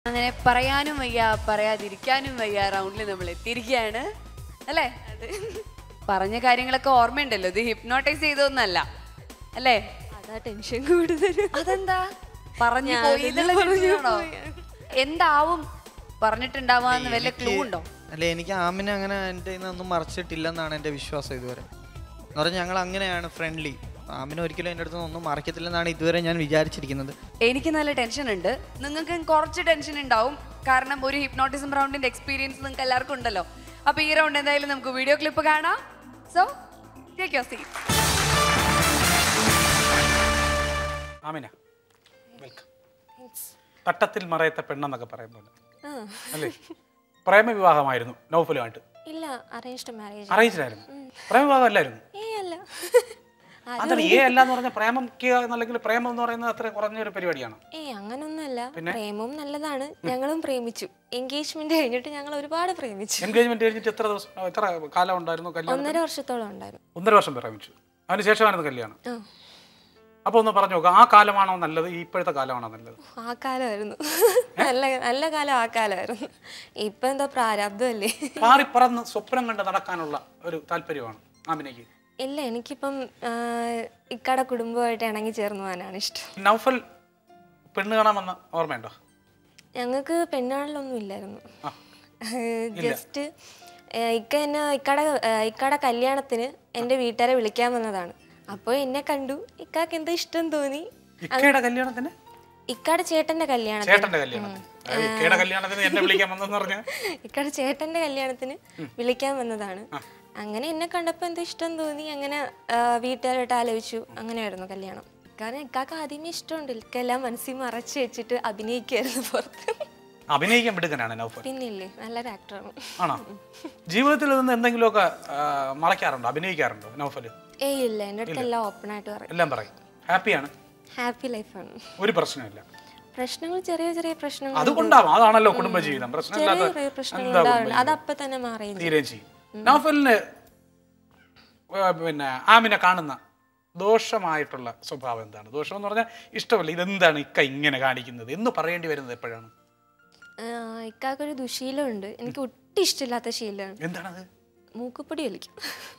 അങ്ങനെ പറയാനും വയ്യ പറയാതിരിക്കാനും വയ്യ റൗണ്ടിൽ നമ്മൾ എത്തിയിരിക്കുകയാണ് അല്ലേ പറഞ്ഞ കാര്യങ്ങളൊക്കെ ഓർമ്മയുണ്ടല്ലോ ഇത് ഹിപ്നോട്ടൈസ് ചെയ്തൊന്നല്ല അല്ലേ അതാ ടെൻഷൻ കൂടുതൽ അതെന്താ പറഞ്ഞു ഞാൻ പോയി പിന്നെ എന്നുള്ള പറഞ്ഞു ടെൻഷനാണോ? പോയി. എന്താവും പറഞ്ഞിട്ടുണ്ടാവാന്ന് വല്ല ക്ലൂ ഉണ്ടോ അല്ല എനിക്ക് ആമിനെ അങ്ങനെ എൻ്റെ കയ്യിൽ നിന്നൊന്നും മറച്ചിട്ടില്ലെന്നാണ് എൻ്റെ വിശ്വാസം ഇതുവരെ എന്ന് പറഞ്ഞാൽ ഞങ്ങൾ അങ്ങനെയാണ് ഫ്രണ്ട്ലി ആമിനെ ഒരിക്കലും എൻ്റെ അടുത്ത് ഒന്നും മറക്കത്തില്ലെന്നാണ് ഇതുവരെ ഞാൻ വിചാരിച്ചിരിക്കുന്നത് എനിക്ക് നല്ല ടെൻഷൻ ഉണ്ട് നിങ്ങൾക്ക് കുറച്ച് ടെൻഷൻ ഉണ്ടാവും കാരണം ഒരു ഹിപ്നോട്ടിസം റൗണ്ടിന്റെ എക്സ്പീരിയൻസ് നിങ്ങൾക്ക് എല്ലാവർക്കും ഉണ്ടല്ലോ അപ്പൊ ഈ റൗണ്ട് എന്തായാലും നമുക്ക് വീഡിയോ ക്ലിപ്പ് കാണാം so take your seat Amina welcome തട്ടത്തിൽ മറയത്തെ പെണ്ണെന്നൊക്കെ പറയുമ്പോൾ ആ അല്ലേ പ്രേമവിവാഹമായിരുന്നു നൗഫലുമായിട്ട് ഇല്ല അറേഞ്ച്ഡ് മാരേജ് അറിയിച്ചില്ലായിരുന്നു പ്രേമവിവാഹം അല്ലായിരുന്നു ഏ അല്ല അതാണ് ഏ അല്ല എന്ന് പറഞ്ഞാൽ പ്രേമിക്കുക എന്നല്ലെങ്കിൽ പ്രേമം എന്ന് പറയുന്നത് അത്ര കുറഞ്ഞൊരു പരിപാടിയാണ് ഏ അങ്ങനൊന്നുമല്ല പിന്നെ? പ്രേമവും നല്ലതാണ് ഞങ്ങളും പ്രേമിച്ചു എൻഗേജ്മെന്റ് കഴിഞ്ഞിട്ട് ഞങ്ങൾ ഒരുപാട് പ്രേമിച്ചു എൻഗേജ്മെന്റ് കഴിഞ്ഞിട്ട് എത്ര ദിവസം എത്ര കാലം ഉണ്ടായിരുന്നു കല്യാണം ഒന്നര വർഷത്തോളം ഉണ്ടായിരുന്നു ഒന്നര വർഷം പ്രേമിച്ചു അതിന് ശേഷമായിരുന്നു കല്യാണം ആ അപ്പോൾ ഒന്ന് പറഞ്ഞു നോക്കാം ആ കാലമാണോ നല്ലത് ഈ ഇപ്പോഴത്തെ കാലമാണോ നല്ലത് ആ കാലമായിരുന്നു നല്ല നല്ല കാലം ആ കാലമായിരുന്നു ഇപ്പൊ എന്തോ പ്രാരാബ്ദമല്ലേ പാറി പറന്ന് സ്വപ്നം കണ്ട് നടക്കാനുള്ള ഒരു താല്പര്യമാണ് ആമിനയ്ക്ക് ഇല്ല എനിക്കിപ്പം ആ, ഇക്കടെ കുടുംബമായിട്ട് ഇണങ്ങി ചേർന്ന് പോകാനാണ് ഇഷ്ടം നൗഫൽ പെണ്ണ് കാണാൻ വന്ന ഓർമ്മയുണ്ടോ ഞങ്ങൾക്ക് പെണ്ണാളിലൊന്നും ഇല്ലായിരുന്നു ആ ജസ്റ്റ് ഇക്ക എന്നെ ഇക്കടെ ഇക്കടെ കല്യാണത്തിന് എൻ്റെ വീട്ടുകാരെ വിളിക്കാൻ വന്നതാണ് അപ്പോൾ എന്നെ കണ്ടു ഇക്കാക്ക് എന്താ ഇഷ്ടം തോന്നി ഇക്കയുടെ കല്യാണത്തിന് ഇക്കടെ ചേട്ടൻ്റെ കല്യാണത്തിന് ചേട്ടന്റെ കല്യാണത്തിന് അതായത് ഇക്കയുടെ കല്യാണത്തിന് എന്നെ വിളിക്കാൻ വന്നെന്ന് പറഞ്ഞ ഇക്കടെ ചേട്ടൻ്റെ കല്യാണത്തിന് വിളിക്കാൻ വന്നതാണ് അങ്ങനെ എന്നെ കണ്ടപ്പോൾ എന്താ ഇഷ്ടം തോന്നി അങ്ങനെ ആ, വീട്ടുകാരായിട്ട് ആലോചിച്ചു അങ്ങനെയായിരുന്നു കല്യാണം കാരണം ഇക്കാക്ക് ആദ്യമേ ഇഷ്ടമുണ്ട് ഇക്കെല്ലാം മനസ്സിൽ മറച്ചു വെച്ചിട്ട് അഭിനയിക്കുമായിരുന്നു പുറത്ത് അഭിനയിക്കാൻ വിടുക്കനാണ് നൗഫൽ പിന്നില്ലേ നല്ലൊരു ആക്ടറാണ് ആണോ ജീവിതത്തിൽ നിന്ന് എന്തെങ്കിലുമൊക്കെ ആ, മറയ്ക്കാറുണ്ടോ അഭിനയിക്കാറുണ്ടോ നൗഫൽ ഏയ് ഇല്ല എൻ്റെ അടുത്ത് എല്ലാം ഓപ്പൺ ആയിട്ട് പറയും എല്ലാം പറയും ഹാപ്പിയാണ് ഹാപ്പി ലൈഫാണ് ഒരു പ്രശ്നമില്ല പ്രശ്നങ്ങൾ ചെറിയ ചെറിയ പ്രശ്നങ്ങൾ അതുകൊണ്ടാവും അതാണല്ലോ കുടുംബജീവിതം ചെറിയ പ്രശ്നമില്ലാത്ത ചെറിയ പ്രശ്നങ്ങൾ എന്താ ഉണ്ടാവുന്നുണ്ട് കുടുംബജീവിതം? അതപ്പം തന്നെ മാറുകയും ചെയ്യും തീരുകയും ചെയ്യും നൗഫലിന് ആ, പിന്നെ ആമിനെ കാണുന്ന ദോഷമായിട്ടുള്ള സ്വഭാവം എന്താണ് ദോഷം എന്ന് പറഞ്ഞാൽ ഇഷ്ടമല്ല ഇതെന്താണ് ഇക്ക ഇങ്ങനെ കാണിക്കുന്നത് എന്ന് പറയേണ്ടി വരുന്നത് എപ്പോഴാണ് ആഹ് ഇക്കാക്കൊരു ദുശീലമുണ്ട് എനിക്ക് ഒട്ടും ഇഷ്ടമില്ലാത്ത ശീലമാണ് എന്താണത് മൂക്കുപ്പൊടി വലിക്കും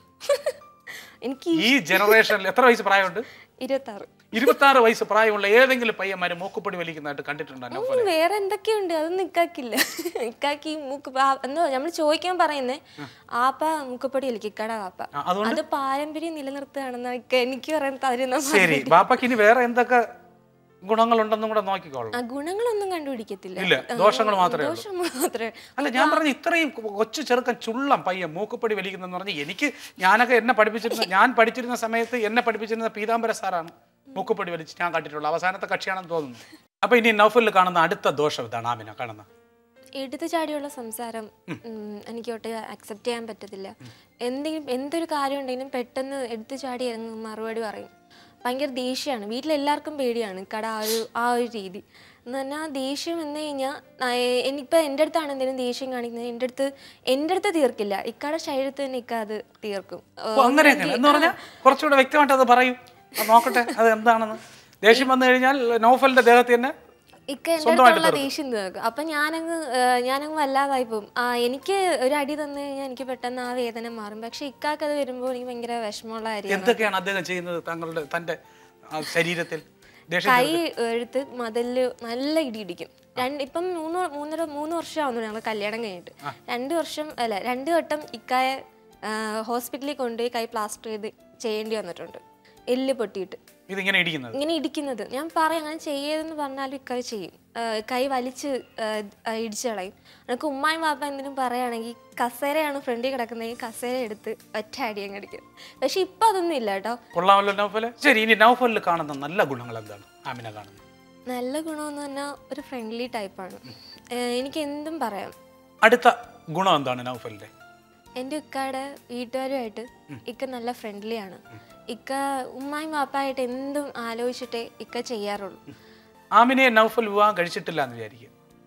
എനിക്ക് ഈ ജനറേഷനിൽ എത്ര വയസ്സ് പ്രായമുണ്ട് ഇരുപത്താറ് ഇരുപത്തി ആറ് വയസ്സ് പ്രായമുള്ള ഏതെങ്കിലും പയ്യന്മാര് മൂക്കുപ്പൊടി വലിക്കുന്നതായിട്ട് കണ്ടിട്ടുണ്ടോ നൗഫൽ ഉം, വേറെ എന്തൊക്കെയുണ്ട് അതൊന്നും ഇക്കാക്കില്ല ഇക്കാക്ക് ഈ മൂക്ക് പാ- എന്തോ നമ്മൾ ചോദിക്കാൻ പറയുന്നേ ആപ്പ മൂക്കുപ്പൊടി വലിക്കും ഇക്കട ആപ്പ ആ, അതുകൊണ്ട് അത് പാരമ്പര്യം നിലനിർത്തുകയാണെന്ന് ഇക്ക എനിക്ക് പറയാൻ തരുന്ന ശരി ബാപ്പയ്ക്ക് ഇനി വേറെ എന്തൊക്കെ ഗുണങ്ങളുണ്ടെന്നും കൂടെ നോക്കിക്കോളാം ആ ഗുണങ്ങളൊന്നും കണ്ടുപിടിക്കത്തില്ല ഇല്ല ദോഷങ്ങൾ മാത്രമേ ഉള്ളൂ ദോഷം മാത്രമേ അല്ല ഞാൻ പറഞ്ഞ ഇത്രയും കൊ- കൊച്ചു ചെറുക്കൻ ചുള്ളം പയ്യൻ മൂക്കുപടി വലിക്കുന്നെന്ന് പറഞ്ഞാൽ എനിക്ക് ഞാനൊക്കെ എന്നെ പഠിപ്പിച്ചിരുന്ന ഞാൻ പഠിച്ചിരുന്ന സമയത്ത് എന്നെ പഠിപ്പിച്ചിരുന്ന പീതാംബര സാറാണ് മൂക്കുപടി വലിച്ച് ഞാൻ കണ്ടിട്ടുള്ളത് അവസാനത്തെ കക്ഷിയാണെന്ന് തോന്നുന്നു അപ്പൊ ഇനി നൗഫലിൽ കാണുന്ന അടുത്ത ദോഷം ഇതാണ് ആമിന കാണുന്ന എടുത്തു ചാടിയുള്ള സംസാരം ഉം, എനിക്ക് ഒട്ട് അക്സെപ്റ്റ് ചെയ്യാൻ പറ്റത്തില്ല എന്തെങ്കിലും എന്തൊരു കാര്യം ഉണ്ടെങ്കിലും പെട്ടെന്ന് എടുത്തു ചാടി അങ്ങ് മറുപടി പറയും ഭയങ്കര ദേഷ്യമാണ് വീട്ടിലെല്ലാവർക്കും പേടിയാണ് കട ആ ഒരു ആ ഒരു രീതി എന്ന് പറഞ്ഞാൽ ദേഷ്യം എന്ന് കഴിഞ്ഞാൽ എനിക്കിപ്പോൾ എൻ്റെ അടുത്താണ് എന്തെങ്കിലും ദേഷ്യം കാണിക്കുന്നത് എൻ്റെ അടുത്ത് എൻ്റെ അടുത്ത് തീർക്കില്ല ഇക്കടെ ശരീരത്ത് തന്നെ ഇക്ക അത് തീർക്കും അപ്പൊ അങ്ങനെയൊക്കെയാണ് എന്ന് പറഞ്ഞാൽ കുറച്ചുകൂടെ വ്യക്തമായിട്ട് അത് പറയും അത് നോക്കട്ടെ അത് എന്താണെന്ന് ദേഷ്യം വന്നു കഴിഞ്ഞാൽ നൗഫലിന്റെ ദേഹത്ത് തന്നെ ഇക്ക എൻ്റെ സ്വന്തമായിട്ട് അടുത്തുള്ള തീർക്കും. ദേഷ്യം തീർക്കും അപ്പം ഞാനങ്ങ് ഏഹ്, ഞാനങ്ങ് വല്ലാതായി പോകും ആ എനിക്ക് ഒരു അടി തന്നു കഴിഞ്ഞാൽ എനിക്ക് പെട്ടെന്ന് ആ വേദന മാറും പക്ഷെ ഇക്കാക്ക് അത് വരുമ്പോൾ എനിക്ക് ഭയങ്കര വിഷമമുള്ള കാര്യമാണ് എന്തൊക്കെയാണ് അദ്ദേഹം ചെയ്യുന്നത് താങ്കളുടെ തന്റെ ആ, ശരീരത്തിൽ ദേഷ്യം കൈ എടുത്ത് മതില് നല്ല ഇടി ഇടിക്കും രണ്ട് ഇപ്പം മൂന്ന് വ- മൂന്നര മൂന്ന് വർഷമാവുന്നു ഞങ്ങൾ കല്യാണം കഴിഞ്ഞിട്ട് രണ്ട് വർഷം അല്ല രണ്ട് വട്ടം ഇക്കായെ ഹോസ്പിറ്റലിൽ കൊണ്ടുപോയി കൈ പ്ലാസ്റ്റർ ചെയ്ത് ചെയ്യേണ്ടി വന്നിട്ടുണ്ട് എല്ല് പൊട്ടിയിട്ട് ഇതിങ്ങനെ ഇടിക്കുന്നത് ഇങ്ങനെ ഇടിക്കുന്നത് ഞാൻ പറയും അങ്ങനെ ചെയ്യരുതെന്ന് പറഞ്ഞാലും ഇക്ക ചെയ്യും ആ, കൈ വലിച്ച് ആ, ആ, ഇടിച്ച് കളയും എനിക്ക് ഉമ്മായും വാപ്പ എന്തിനും പറയുകയാണെങ്കിൽ കസേരയാണ് ഫ്രണ്ടിൽ കിടക്കുന്നതെങ്കിൽ കസേര എടുത്ത് ഒറ്റ അടി അങ്ങ് അടിക്കും പക്ഷെ ഇപ്പം അതൊന്നും ഇല്ല കേട്ടോ കൊള്ളാമല്ലോ നൗഫല് ശരി ഇനി നൗഫലിൽ കാണുന്ന നല്ല ഗുണങ്ങൾ എന്താണ് ആമിന കാണുന്നത് നല്ല ഗുണമെന്ന് പറഞ്ഞാൽ ഒരു ഫ്രണ്ട്ലി ടൈപ്പാണ് എനിക്ക് എന്തും പറയാം അടുത്ത ഗുണം എന്താണ് നൗഫലിന്റെ എൻ്റെ ഇക്കയുടെ വീട്ടുകാരുമായിട്ട് ഇക്ക നല്ല ഫ്രണ്ട്ലി ആണ് ഇക്ക ഉമ്മായും വാപ്പായിട്ട് എന്തും ആലോചിച്ചിട്ടേ ഇക്ക ചെയ്യാറുള്ളൂ ആമിനെ നൗഫൽ വിവാഹം കഴിച്ചിട്ടില്ല എന്ന് വിചാരിക്കുക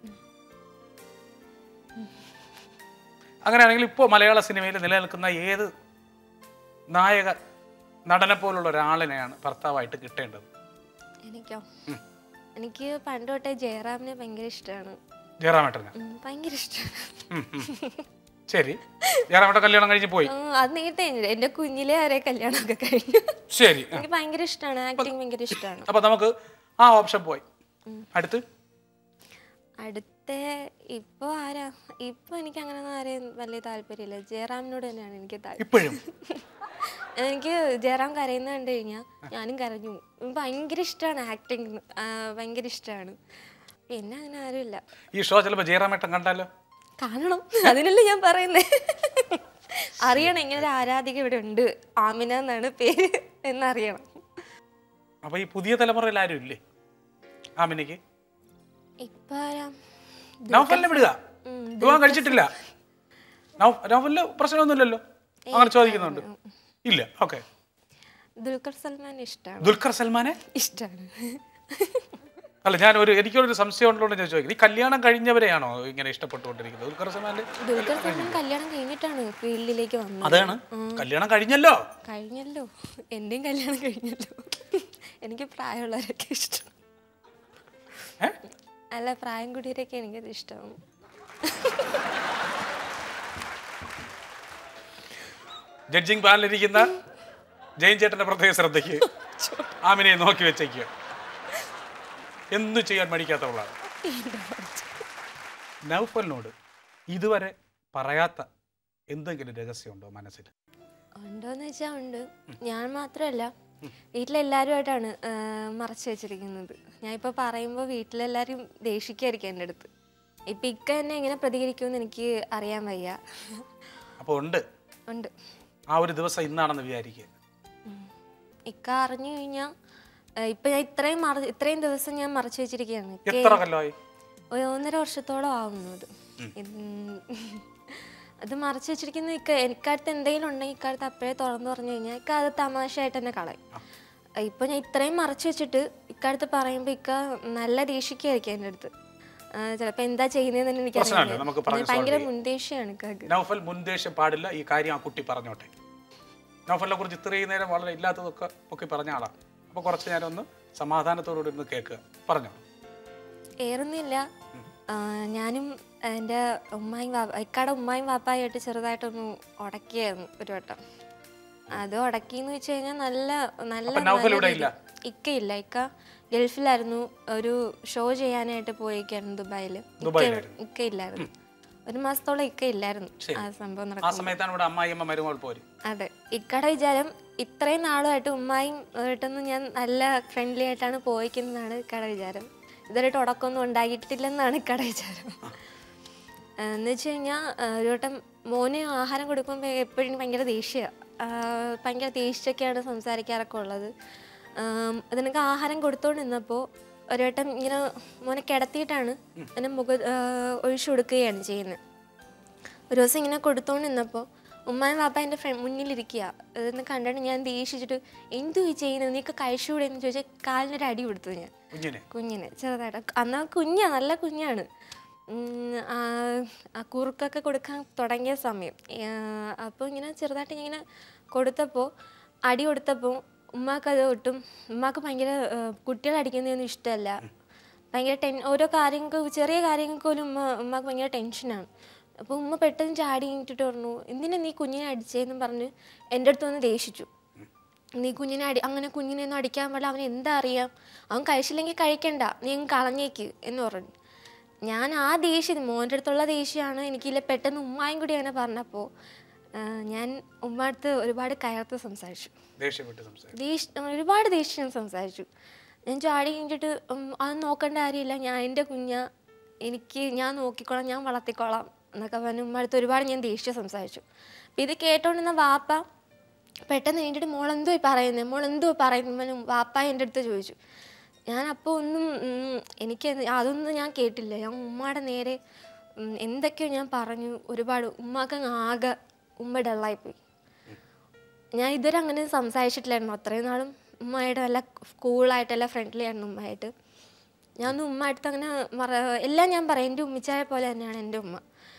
അങ്ങനെയാണെങ്കിൽ ഇപ്പോൾ മലയാള സിനിമയിൽ നിലനിൽക്കുന്ന ഏത് നായക നടനെ പോലുള്ള ഒരാളിനെയാണ് ഭർത്താവായിട്ട് കിട്ടേണ്ടത് എനിക്കോ എനിക്ക് പണ്ട് തൊട്ടേ ജയറാമിനെ ഭയങ്കര ഇഷ്ടമാണ് ജയറാമേട്ടന് ഉം, ഭയങ്കര ഇഷ്ടമാണ് ഉം, ഉം. ശരി ജയറാമേട്ടൻ കല്യാണം കഴിഞ്ഞ് പോയി അത് നേരത്തെ കഴിഞ്ഞില്ല. എന്റെ കുഞ്ഞിലെ വരെ കല്യാണമൊക്കെ കഴിഞ്ഞു ശരി ആ. എനിക്ക് ഭയങ്കര ഇഷ്ടമാണ് ആക്ടിങ് ഭയങ്കര ഇഷ്ടമാണ് അപ്പൊ നമുക്ക് ആ ഓപ്ഷൻ പോയി അടുത്ത് അടുത്ത ഇപ്പൊ ആരാ ഇപ്പൊ എനിക്ക് അങ്ങനെ ആരെയും വലിയ താല്പര്യമില്ല ജയറാമിനോട് തന്നെയാണ് എനിക്ക് താല്പര്യം ഇപ്പോഴും എനിക്ക് ജയറാം കരയുന്ന കണ്ടു കഴിഞ്ഞാൽ ഞാനും കരഞ്ഞു ഉം, ഭയങ്കര ഇഷ്ടമാണ് ആക്ടിങ് ഭയങ്കര ഇഷ്ടമാണ് പിന്നെ അങ്ങനെ ആരുമില്ല ഈ ഷോ ചിലപ്പോ ജയറാമേട്ടൻ കണ്ടാലോ കാണണം അതിനല്ലേ ഞാൻ പറയുന്നത് അറിയണം ഇങ്ങനെ ഒരു ആരാധിക ഇവിടെ ഉണ്ട് ആമിന എന്നാണ് പേര് എന്നറിയണം അപ്പൊ ഈ പുതിയ തലമുറയിൽ ആരും ഇല്ലേ ആമിനിക്ക് ഇപ്പൊ ആരാ? നൗഫലിനെ വിടുക ഉം, വിവാഹം കഴിച്ചിട്ടില്ല നൗ- നൗഫലിന് പ്രശ്നമൊന്നുമില്ലല്ലോ അങ്ങനെ ചോദിക്കുന്നുണ്ട് ഇല്ല ഓക്കെ ദുൽഖർ സൽമാൻ ഇഷ്ടമാണ് ദുൽഖർ സൽമാനെ ഇഷ്ടമാണ് അല്ല ഞാൻ ഒരു എനിക്കൊരു സംശയം ഉള്ളതുകൊണ്ട് ഞാൻ ചോദിക്കുന്നത് ഈ കല്യാണം കഴിഞ്ഞവരെയാണോ ഇങ്ങനെ ഇഷ്ടപ്പെട്ടുകൊണ്ടിരിക്കുന്നത് ദുൽഖർ സൽമാന്റെ ദുൽഖർ സൽമാൻ കല്യാണം കഴിഞ്ഞിട്ടാണ് ഫീൽഡിലേക്ക് വന്നത് അതാണ് കല്യാണം കഴിഞ്ഞല്ലോ കഴിഞ്ഞല്ലോ എന്റെയും കല്യാണം കഴിഞ്ഞല്ലോ എനിക്ക് പ്രായമുള്ളവരൊക്കെ ഇഷ്ടം ഏ? അല്ല പ്രായം കൂടിയവരൊക്കെ എനിക്കത് ഇഷ്ടമാണ് ജഡ്ജിങ് പാനലിരിക്കുന്ന ജയൻ ചേട്ടന്റെ പ്രത്യേക ശ്രദ്ധയ്ക്ക് ആമിനെ നോക്കി വെച്ചേക്കുക എന്തു ചെയ്യാൻ മടിക്കാത്തവളാണ് നൗഫലിനോട് ഇതുവരെ പറയാത്ത എന്തെങ്കിലും രഹസ്യമുണ്ടോ മനസ്സിൽ ഉണ്ടോന്ന് വെച്ചാൽ ഉണ്ട് ഞാൻ മാത്രമല്ല വീട്ടിലെല്ലാവരുമായിട്ടാണ് മറച്ചു വെച്ചിരിക്കുന്നത് ഞാൻ ഇപ്പോൾ പറയുമ്പോൾ വീട്ടിലെല്ലാവരും ദേഷിക്കായിരിക്കും എൻ്റെ അടുത്ത് ഇപ്പം ഇക്ക എന്നെ എങ്ങനെ പ്രതികരിക്കുമെന്ന് എനിക്ക് അറിയാൻ വയ്യ അപ്പോൾ ഉണ്ട് ഉണ്ട് ആ ഒരു ദിവസം ഇന്നാണെന്ന് വിചാരിക്കുക ഇക്ക അറിഞ്ഞു കഴിഞ്ഞാൽ ഇപ്പം ഞാൻ ഇത്രയും മറ ഇത്രയും ദിവസം ഞാൻ മറച്ചു വെച്ചിരിക്കുകയാണ് ഇക്ക എത്ര കൊല്ലമായി ഒരു ഒന്നര വർഷത്തോളം ആവുന്നത് ഇത് അത് മറച്ചു വെച്ചിരിക്കുന്ന ഇക്ക എനിക്കടുത്ത് എന്തെങ്കിലും ഉണ്ടെങ്കിൽ ഇക്കാലത്ത് അപ്പോഴേ തുറന്നു പറഞ്ഞു കഴിഞ്ഞാൽ ഇക്ക അത് തമാശയായിട്ട് തന്നെ കളയും ഇപ്പൊ ഞാൻ ഇത്രയും മറച്ചു വെച്ചിട്ട് ഇക്കാലത്ത് പറയുമ്പോൾ ഇക്ക നല്ല ദേഷിക്കായിരിക്കും എൻ്റെ അടുത്ത് ചിലപ്പോൾ എന്താ ചെയ്യുന്നതെന്ന് എനിക്ക് പ്രശ്നമില്ല, നമുക്ക് പറഞ്ഞ് ഭയങ്കര solve ചെയ്യാം. മുൻദേഷ്യാണ് ഇക്കാക്ക് നൗഫൽ മുൻദേശം പാടില്ല ഈ കാര്യം ആ കുട്ടി പറഞ്ഞോട്ടെ നൗഫലിനെ കുറിച്ച് ഇത്രയും നേരം വളരെ ഇല്ലാത്തതൊക്കെ ഒക്കെ പറഞ്ഞ ആളാണ് അപ്പോൾ കുറച്ച് നേരം ഒന്ന് സമാധാനത്തോടുകൂടി ഒന്ന് കേൾക്കുക പറഞ്ഞോ ഏറുന്നില്ല ആ, ഞാനും എൻ്റെ ഉമ്മായും വാപ്പ ഇക്കയുടെ ഉമ്മായും വാപ്പായിട്ട് ചെറുതായിട്ടൊന്ന് ഉടക്കിയായിരുന്നു ഒരു വട്ടം അത് ഉടക്കിന്ന് വെച്ച് കഴിഞ്ഞാൽ നല്ല നല്ല അപ്പൊ നൗഫൽ നല്ല ഇവിടെ രീതി- ഇല്ല? ഇക്ക ഇല്ല ഇക്ക ഗൾഫിലായിരുന്നു ഒരു ഷോ ചെയ്യാനായിട്ട് പോയിരിക്കായിരുന്നു ദുബായിൽ ദുബായിലായിരുന്നു. ഇക്ക ഇല്ലായിരുന്നു ഒരു മാസത്തോളം ഇക്ക ഇല്ലായിരുന്നു ആ സംഭവം ആ നടക്കും സമയത്താണ് ഇവിടെ അമ്മായിയമ്മ മരുമകൾ പോരും അതെ ഇക്കയുടെ വിചാരം ഇത്രയും നാളുമായിട്ട് ഉമ്മായും ഏട്ടൊന്നും ഞാൻ നല്ല ഫ്രണ്ട്ലി ആയിട്ടാണ് പോയിക്കുന്നതാണ് ഇക്കയുടെ വിചാരം ഇതുവരെയായിട്ട് ഉടക്കമൊന്നും ഉണ്ടായിട്ടില്ലെന്നാണ് ഇക്കയുടെ വിചാരം ആ, എന്ന് വെച്ച് കഴിഞ്ഞാൽ ഒരു വട്ടം മോന് ആഹാരം കൊടുക്കുമ്പോൾ എപ്പോഴും ഭയങ്കര ദേഷ്യ ഭയങ്കര ദേഷ്യമൊക്കെയാണ് സംസാരിക്കാറൊക്കെ ഉള്ളത് ആം, അതിനൊക്കെ ആഹാരം കൊടുത്തോണ്ട് നിന്നപ്പോൾ ഒരു വട്ടം ഇങ്ങനെ മോനെ കിടത്തിയിട്ടാണ് എന്നെ മുഖ ആ, ഒഴിച്ചു കൊടുക്കുകയാണ് ചെയ്യുന്നത് ഒരു ദിവസം ഇങ്ങനെ കൊടുത്തോണ്ട് നിന്നപ്പോൾ ഉമ്മായും വാപ്പ എൻ്റെ ഫ്രണ്ട് മുന്നിലിരിക്കുക അതെന്ന് കണ്ടിട്ട് ഞാൻ ദേഷിച്ചിട്ട് എന്തു ഈ ചെയ്യുന്നത് നീക്ക് കഴിച്ചുകൂടെ എന്ന് ചോദിച്ചാൽ കാലിനൊരു അടി കൊടുത്തു ഞാൻ കുഞ്ഞിനെ കുഞ്ഞിന് ചെറുതായിട്ട് അന്ന് കുഞ്ഞാ നല്ല കുഞ്ഞാണ് ഉം, ആ ആ കുറുക്കൊക്കെ കൊടുക്കാൻ തുടങ്ങിയ സമയം അപ്പോൾ ഇങ്ങനെ ചെറുതായിട്ട് ഇങ്ങനെ കൊടുത്തപ്പോൾ അടി കൊടുത്തപ്പോൾ ഉമ്മാക്ക് അത് ഒട്ടും ഉമ്മാക്ക് ഭയങ്കര ആ, കുട്ടികളെ അടിക്കുന്നതൊന്നും ഇഷ്ടമല്ല ഭയങ്കര ടെൻ ഓരോ കാര്യങ്ങൾക്ക് ചെറിയ കാര്യങ്ങൾക്ക് പോലും ഉമ്മ ഉമ്മക്ക് ഭയങ്കര ടെൻഷനാണ് അപ്പോൾ ഉമ്മ പെട്ടെന്ന് ചാടി കഴിഞ്ഞിട്ട് പറഞ്ഞു എന്തിനാ നീ കുഞ്ഞിനെ അടിച്ചതെന്ന് പറഞ്ഞ് എൻ്റെ അടുത്ത് വന്ന് ദേഷിച്ചു നീ കുഞ്ഞിനെ അടി അങ്ങനെ കുഞ്ഞിനെ ഒന്നും അടിക്കാൻ പാടില്ല അവൻ എന്താ അറിയാം അവൻ കഴിച്ചില്ലെങ്കിൽ കഴിക്കണ്ട നീ അങ്ങ് കളഞ്ഞേക്ക് എന്ന് പറഞ്ഞു ഞാൻ ആ ദേഷ്യം മോൻ്റെ അടുത്തുള്ള ദേഷ്യമാണ് എനിക്കില്ല പെട്ടെന്ന് ഉമ്മായും കൂടി അങ്ങനെ പറഞ്ഞപ്പോൾ ഞാൻ ഉമ്മ അടുത്ത് ഒരുപാട് കയർത്ത് സംസാരിച്ചു ദേഷ്യപ്പെട്ട് സംസാരിക്കും ദേഷ്യ ഒരുപാട് ദേഷ്യം സംസാരിച്ചു ഞാൻ ചാടി കഴിഞ്ഞിട്ട് ഉം, അത് നോക്കേണ്ട കാര്യമില്ല ഞാൻ എൻ്റെ കുഞ്ഞ എനിക്ക് ഞാൻ നോക്കിക്കോളാം ഞാൻ വളർത്തിക്കോളാം എന്നൊക്കെ പറഞ്ഞ് ഉമ്മ അടുത്ത് ഒരുപാട് ഞാൻ ദേഷ്യം സംസാരിച്ചു അപ്പം ഇത് കേട്ടോണ്ടിരുന്ന വാപ്പ പെട്ടെന്ന് കഴിഞ്ഞിട്ട് മോളെന്തോ പറയുന്നത് മോളെന്തോ പറയുന്നു വാപ്പ എൻ്റെ അടുത്ത് ചോദിച്ചു ഞാൻ അപ്പോൾ ഒന്നും ഉം, എനിക്ക് അത് അതൊന്നും ഞാൻ കേട്ടില്ല ഞാൻ ഉമ്മയുടെ നേരെ ഉം, എന്തൊക്കെയോ ഞാൻ പറഞ്ഞു ഒരുപാട് ഉമ്മാക്ക് അങ്ങ് ആകെ ഉമ്മ ഡള്ളായിപ്പോയി ഞാൻ ഇതുവരെ അങ്ങനെ സംസാരിച്ചിട്ടില്ലായിരുന്നു അത്രയും നാളും ഉമ്മയായിട്ട് നല്ല കൂളായിട്ട് നല്ല ഫ്രണ്ട്ലി ആയിരുന്നു ഉമ്മയായിട്ട് ഞാൻ ഒന്ന് ഉമ്മ അടുത്ത് അങ്ങനെ മറ എല്ലാം ഞാൻ പറയും എൻ്റെ ഉമ്മിച്ചായ പോലെ തന്നെയാണ് എൻ്റെ ഉമ്മ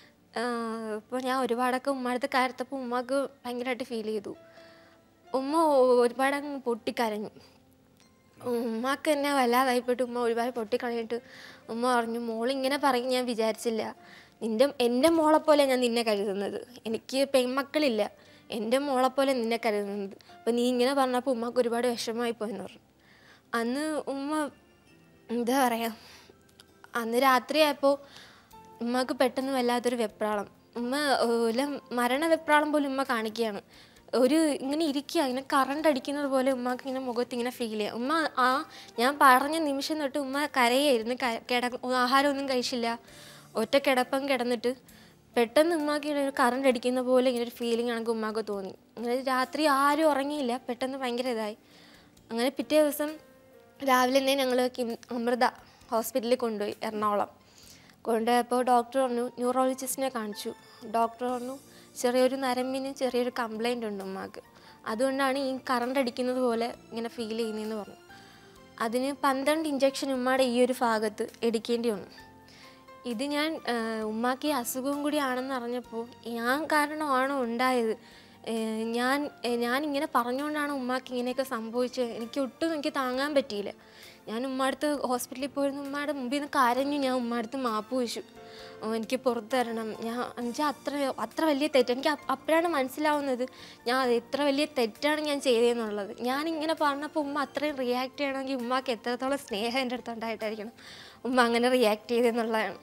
ഇപ്പോൾ ഞാൻ ഒരുപാടൊക്കെ ഉമ്മ അടുത്ത് കയർത്തപ്പോൾ ഉമ്മക്ക് ഭയങ്കരമായിട്ട് ഫീൽ ചെയ്തു ഉമ്മ ഒരുപാട് അങ്ങ് പൊട്ടിക്കരഞ്ഞു ഉമ്മക്ക് എന്നെ വല്ലാതായിപ്പോയിട്ട് ഉമ്മ ഒരുപാട് പൊട്ടിക്കളഞ്ഞിട്ട് ഉമ്മ പറഞ്ഞു മോൾ ഇങ്ങനെ പറയും ഞാൻ വിചാരിച്ചില്ല നിന്റെ എൻ്റെ മോളെ പോലെ ഞാൻ നിന്നെ കരുതുന്നത് എനിക്ക് പെൺമക്കളില്ല എൻ്റെ മോളെ പോലെ നിന്നെ കരുതുന്നത് അപ്പം നീ ഇങ്ങനെ പറഞ്ഞപ്പോൾ ഉമ്മക്ക് ഒരുപാട് വിഷമമായി പോയെന്ന് പറഞ്ഞു അന്ന് ഉമ്മ എന്താ പറയുക അന്ന് രാത്രിയായപ്പോൾ ഉമ്മക്ക് പെട്ടെന്ന് വല്ലാത്തൊരു വെപ്രാളം ഉമ്മ വല്ല മരണ വെപ്രാളം പോലും ഉമ്മ കാണിക്കുകയാണ് ഒരു ഇങ്ങനെ ഇരിക്കുക ഇങ്ങനെ കറണ്ട് അടിക്കുന്നത് പോലെ ഉമ്മക്ക് ഇങ്ങനെ മുഖത്ത് ഇങ്ങനെ ഫീൽ ചെയ്യുക ഉമ്മ ആ ഞാൻ പറഞ്ഞ നിമിഷം തൊട്ട് ഉമ്മ കരയായിരുന്നു ക- കിട ആഹാരമൊന്നും കഴിച്ചില്ല ഒറ്റ കിടപ്പം കിടന്നിട്ട് പെട്ടെന്ന് ഉമ്മാക്ക് ഇങ്ങനെ ഒരു കറണ്ട് അടിക്കുന്ന പോലെ ഇങ്ങനെ ഒരു ഫീലിംഗ് ആണെങ്കിൽ ഉമ്മാക്ക് തോന്നി അങ്ങനെ രാത്രി ആരും ഉറങ്ങിയില്ല പെട്ടെന്ന് ഭയങ്കര ഇതായി അങ്ങനെ പിറ്റേ ദിവസം രാവിലെ തന്നെ ഞങ്ങൾ അമൃത ഹോസ്പിറ്റലിൽ കൊണ്ടുപോയി എറണാകുളം കൊണ്ടുപോയപ്പോൾ ഡോക്ടർ പറഞ്ഞു ന്യൂറോളജിസ്റ്റിനെ കാണിച്ചു ഡോക്ടർ പറഞ്ഞു ചെറിയൊരു നരമ്പിന് ചെറിയൊരു കംപ്ലൈൻ്റ് ഉണ്ട് ഉമ്മാക്ക് അതുകൊണ്ടാണ് ഈ കറണ്ട് അടിക്കുന്നത് പോലെ ഇങ്ങനെ ഫീൽ ചെയ്യുന്നതെന്ന് പറഞ്ഞു അതിന് പന്ത്രണ്ട് ഇഞ്ചക്ഷൻ ഉമ്മയുടെ ഈ ഒരു ഭാഗത്ത് എടുക്കേണ്ടി വന്നു ഇത് ഞാൻ ആ, ഉമ്മാക്ക് ഈ അസുഖവും കൂടി ആണെന്ന് അറിഞ്ഞപ്പോൾ ഞാൻ കാരണമാണോ ഉണ്ടായത് ഏ, ഞാൻ ഏ, ഞാൻ ഇങ്ങനെ പറഞ്ഞുകൊണ്ടാണ് ഉമ്മാക്ക് ഇങ്ങനെയൊക്കെ സംഭവിച്ചത് എനിക്ക് ഒട്ടും എനിക്ക് താങ്ങാൻ പറ്റിയില്ല ഞാൻ ഉമ്മടുത്ത് ഹോസ്പിറ്റലിൽ പോയിരുന്നു ഉമ്മയുടെ മുമ്പിൽ നിന്ന് കരഞ്ഞു ഞാൻ ഉമ്മടുത്ത് മാപ്പ് ചോദിച്ചു ഓ, എനിക്ക് പുറത്തിറങ്ങണം ഞാൻ എന്നുവെച്ചാൽ അത്ര അത്ര വലിയ തെറ്റ് എനിക്ക് അപ്പ- അപ്പോഴാണ് മനസ്സിലാവുന്നത് ഞാൻ അത് എത്ര വലിയ തെറ്റാണ് ഞാൻ ചെയ്തതെന്നുള്ളത് ഞാൻ ഇങ്ങനെ പറഞ്ഞപ്പോൾ ഉമ്മ അത്രയും റിയാക്ട് ചെയ്യണമെങ്കിൽ ഉമ്മക്ക് എത്രത്തോളം സ്നേഹം എൻ്റെ അടുത്ത് ഉണ്ടായിട്ടായിരിക്കണം ഉമ്മ അങ്ങനെ റിയാക്ട് ചെയ്തെന്നുള്ളതാണ്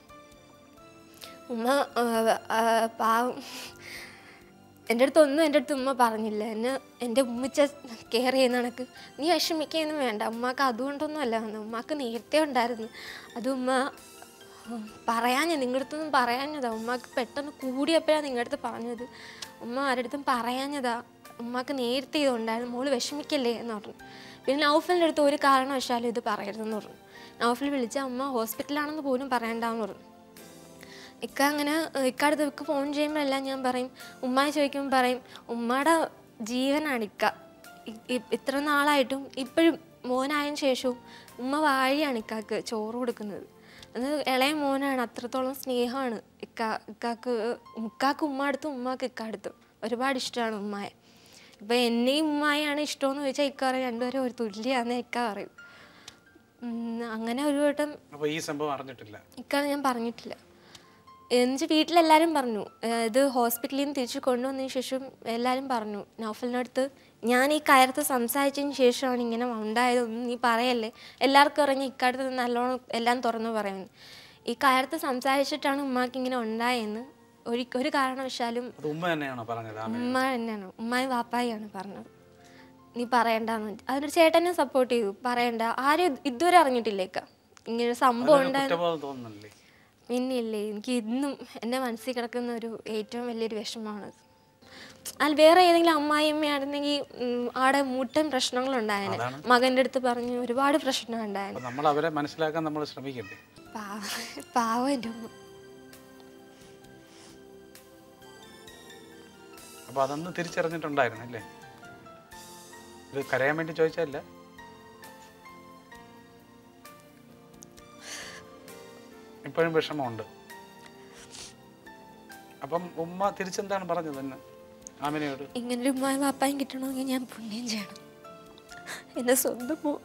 ഉമ്മ ആ, ആ, പാവം എൻ്റെ അടുത്ത് ഒന്നും എൻ്റെ അടുത്ത് ഉമ്മ പറഞ്ഞില്ല എന്നെ എൻ്റെ ഉമ്മച്ച കെയർ ചെയ്യുന്ന കണക്ക് നീ വിഷമിക്കുകയൊന്നും വേണ്ട ഉമ്മക്ക് അതുകൊണ്ടൊന്നും അല്ല വന്നത് ഉമ്മക്ക് നേരത്തെ ഉണ്ടായിരുന്നു അത് ഉമ്മ ഉം, പറയാഞ്ഞ നിങ്ങളുടെ അടുത്തൊന്നും പറയാഞ്ഞതാ ഉമ്മക്ക് പെട്ടെന്ന് കൂടിയപ്പോഴാണ് നിങ്ങളുടെ അടുത്ത് പറഞ്ഞത് ഉമ്മ ആരുടെ അടുത്തും പറയാഞ്ഞതാ ഉമ്മക്ക് നേരത്തെ ഇതുണ്ടായിരുന്നു മോള് വിഷമിക്കല്ലേ എന്ന് പറഞ്ഞു പിന്നെ നൗഫലിൻ്റെ അടുത്ത് ഒരു കാരണവശാലും ഇത് പറയരുതെന്ന് പറഞ്ഞു നൗഫൽ വിളിച്ച അമ്മ ഹോസ്പിറ്റലാണെന്ന് പോലും പറയണ്ടെന്ന് പറഞ്ഞു ഇക്ക അങ്ങനെ ഏഹ് ഇക്കടുത്ത് ഇക്ക ഫോൺ ചെയ്യുമ്പോഴെല്ലാം ഞാൻ പറയും ഉമ്മയെ ചോദിക്കുമ്പോൾ പറയും ഉമ്മയുടെ ജീവനാണ് ഇക്ക ഇ- ഇ- ഇത്ര നാളായിട്ടും ഇപ്പോഴും മോനായതിനു ശേഷവും ഉമ്മ വാഴിയാണ് ഇക്കാക്ക് ചോറ് കൊടുക്കുന്നത് അത് ഇളയ മോനാണ് അത്രത്തോളം സ്നേഹമാണ് ഇക്ക ഇക്കാക്ക് ഇക്കാക്ക് ഉമ്മ അടുത്തും ഉമ്മാക്ക് ഇക്ക അടുത്തും ഒരുപാട് ഇഷ്ടമാണ് ഉമ്മയെ ഇപ്പം എന്നെയും ഉമ്മായാണ് ഇഷ്ടമെന്ന് ചോദിച്ചാൽ ഇക്ക പറയും രണ്ടുപേരും ഒരു തുല്യാന്ന് ഇക്ക പറയും ഉം, അങ്ങനെ ഒരു വട്ടം അപ്പോൾ ഈ സംഭവം അറിഞ്ഞിട്ടില്ല ഇക്കാണ് ഞാൻ പറഞ്ഞിട്ടില്ല എന്നുവെച്ചാൽ വീട്ടിലെല്ലാവരും പറഞ്ഞു ഏഹ് ഇത് ഹോസ്പിറ്റലിൽ നിന്ന് തിരിച്ച് കൊണ്ടുവന്നതിന് ശേഷം എല്ലാവരും പറഞ്ഞു നൗഫലിനടുത്ത് ഞാൻ ഈ കയർത്ത് സംസാരിച്ചതിന് ശേഷമാണ് ഇങ്ങനെ ഉണ്ടായതൊന്നും നീ പറയല്ലേ എല്ലാവർക്കും അറിഞ്ഞ് ഇക്കാലത്ത് നല്ലോണം എല്ലാം തുറന്നു പറയുന്നു ഈ കയർത്ത് സംസാരിച്ചിട്ടാണ് ഉമ്മാക്ക് ഇങ്ങനെ ഉണ്ടായെന്ന് ഒരു ഒരു കാരണവശാലും അത് ഉമ്മ തന്നെയാണോ പറഞ്ഞത് ആമ ഉമ്മ തന്നെയാണ് ഉമ്മായും വാപ്പായിയാണ് പറഞ്ഞത് നീ പറയണ്ടെന്ന് അതിനൊരു ചേട്ടനെ സപ്പോർട്ട് ചെയ്തു പറയണ്ട ആരും ഇതുവരെ അറിഞ്ഞിട്ടില്ലേക്ക ഇങ്ങനെ ഒരു സംഭവം ഉണ്ടായ കുറ്റബോധം തോന്നുന്നില്ലേ പിന്നില്ലേ എനിക്ക് ഇന്നും എൻ്റെ മനസ്സിൽ കിടക്കുന്ന ഒരു ഏറ്റവും വലിയൊരു വിഷമമാണത് അല്ല വേറെ ഏതെങ്കിലും അമ്മായിയമ്മയായിരുന്നെങ്കിൽ ഉം, ആടെ മുട്ടൻ പ്രശ്നങ്ങളുണ്ടായേനെ മകൻ്റെ അടുത്ത് പറഞ്ഞു ഒരുപാട് പ്രശ്നം ഉണ്ടായേനെ അപ്പോൾ നമ്മൾ അവരെ മനസ്സിലാക്കാൻ നമ്മൾ ശ്രമിക്കണ്ടേ പാവ പാവം എൻ്റെ ഉമ്മ അപ്പോൾ അതൊന്ന് തിരിച്ചറിഞ്ഞിട്ടുണ്ടായിരുന്നു അല്ലേ ഇത് കരയാൻ വേണ്ടി ചോദിച്ചതല്ല ഇപ്പോഴും വിഷമമുണ്ട് അപ്പം ഉമ്മ തിരിച്ചെന്താണ് പറഞ്ഞത് തന്നെ ആമിനയോട് ഇങ്ങനൊരു ഉമ്മായും വാപ്പായും കിട്ടണമെങ്കിൽ ഞാൻ പുണ്യം ചെയ്യണം എൻ്റെ സ്വന്തം മോ